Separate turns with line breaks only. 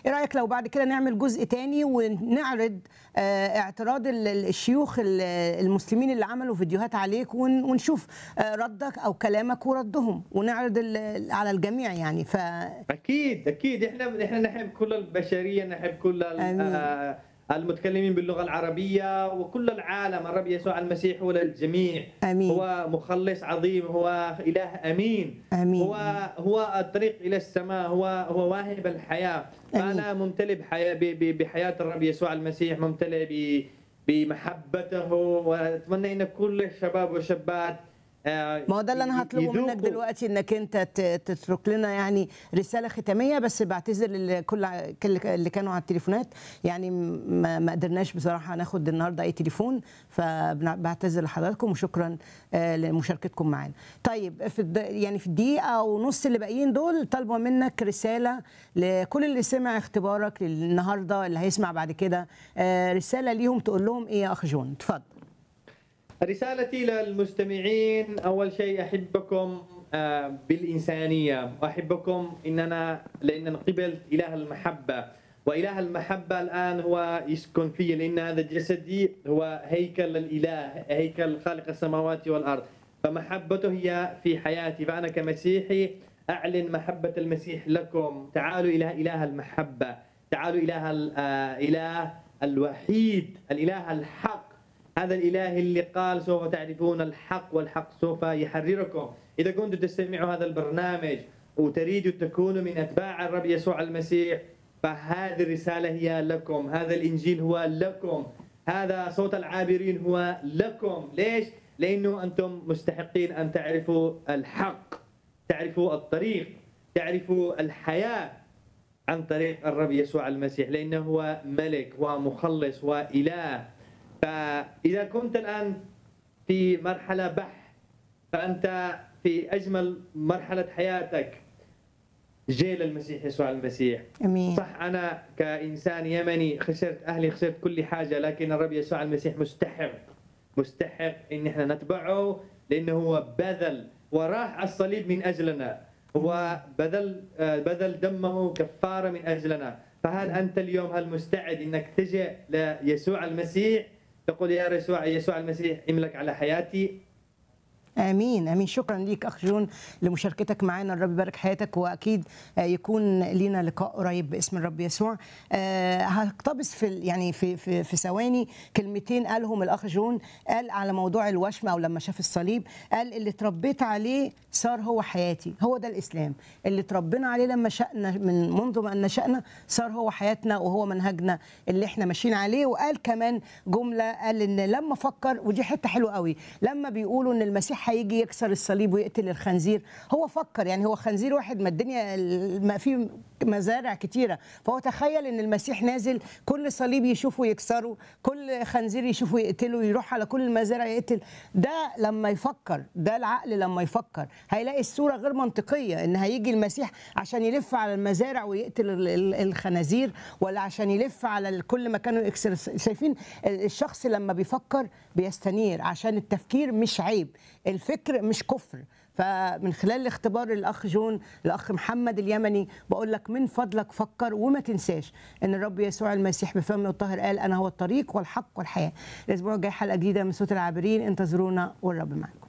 ايه رايك لو بعد كده نعمل جزء تاني ونعرض آه، اعتراض ال- ال- الشيوخ ال- المسلمين اللي عملوا فيديوهات عليك ون- ونشوف آه، ردك او كلامك وردهم ونعرض ال- على الجميع يعني ف
اكيد اكيد احنا احنا نحب كل البشريه نحب كل ال-
آمين.
آه، المتكلمين باللغه العربيه وكل العالم الرب يسوع المسيح هو للجميع
امين
هو مخلص عظيم هو اله امين
امين
هو هو الطريق الى السماء هو هو واهب الحياه فانا ممتلئ بحياه ب- ب- بحياه الرب يسوع المسيح ممتلئ ب- بمحبته واتمنى ان كل الشباب والشابات آه،
ما هو ده اللي انا هطلبه منك
يذوقوا
دلوقتي انك انت ت- تترك لنا يعني رساله ختاميه بس بعتذر لكل كل اللي كانوا على التليفونات يعني ما ما قدرناش بصراحه ناخد النهارده اي تليفون فبعتذر لحضراتكم وشكرا آه، لمشاركتكم معانا. طيب في الد... يعني في الدقيقه ونص اللي باقيين دول طالبه منك رساله لكل اللي سمع اختبارك النهارده اللي هيسمع بعد كده آه، رساله ليهم تقول لهم ايه يا اخ جون اتفضل.
رسالتي للمستمعين أول شيء أحبكم آه، بالإنسانية وأحبكم إننا لأننا قبلت إله المحبة وإله المحبة الآن هو يسكن في لأن هذا جسدي هو هيكل الإله هيكل خالق السماوات والأرض فمحبته هي في حياتي فأنا كمسيحي أعلن محبة المسيح لكم تعالوا إلى إله المحبة تعالوا إله الإله الوحيد الإله الحق هذا الإله اللي قال سوف تعرفون الحق والحق سوف يحرركم إذا كنتم تستمعوا هذا البرنامج وتريدوا تكونوا من أتباع الرب يسوع المسيح فهذه الرسالة هي لكم هذا الإنجيل هو لكم هذا صوت العابرين هو لكم ليش؟ لأنه أنتم مستحقين أن تعرفوا الحق تعرفوا الطريق تعرفوا الحياة عن طريق الرب يسوع المسيح لأنه هو ملك ومخلص وإله فإذا كنت الآن في مرحلة بحث فأنت في أجمل مرحلة حياتك جيل المسيح يسوع المسيح
امين.
صح أنا كإنسان يمني خسرت أهلي خسرت كل حاجة لكن الرب يسوع المسيح مستحق مستحق إن احنا نتبعه لأنه هو بذل وراح على الصليب من أجلنا هو بذل آه، بذل دمه كفارة من أجلنا فهل أنت اليوم هل مستعد إنك تجي ليسوع المسيح تقول يا يسوع يسوع المسيح املك على حياتي
امين امين شكرا ليك اخ جون لمشاركتك معانا الرب يبارك حياتك واكيد آه، يكون لينا لقاء قريب باسم الرب يسوع آه، هقتبس في ال- يعني في في في ثواني كلمتين قالهم الاخ جون قال على موضوع الوشم او لما شاف الصليب قال اللي اتربيت عليه صار هو حياتي هو ده الاسلام اللي اتربينا عليه لما شأنا من منذ ما ان نشأنا صار هو حياتنا وهو منهجنا اللي احنا ماشيين عليه وقال كمان جمله قال ان لما فكر ودي حته حلوه قوي لما بيقولوا ان المسيح هيجي يكسر الصليب ويقتل الخنزير هو فكر يعني هو خنزير واحد ما الدنيا ال- ما في مزارع كتيره فهو تخيل ان المسيح نازل كل صليب يشوفه يكسره كل خنزير يشوفه يقتله يروح على كل المزارع يقتل ده لما يفكر ده العقل لما يفكر هيلاقي الصوره غير منطقيه ان هيجي المسيح عشان يلف على المزارع ويقتل ال- ال- الخنازير ولا عشان يلف على ال- كل مكان ويكسر الص- شايفين ال- الشخص لما بيفكر بيستنير عشان التفكير مش عيب الفكر مش كفر فمن خلال الاختبار الاخ جون الاخ محمد اليمني بقول لك من فضلك فكر وما تنساش ان الرب يسوع المسيح بفمه الطاهر قال انا هو الطريق والحق والحياه الاسبوع الجاي حلقه جديده من صوت العابرين انتظرونا والرب معكم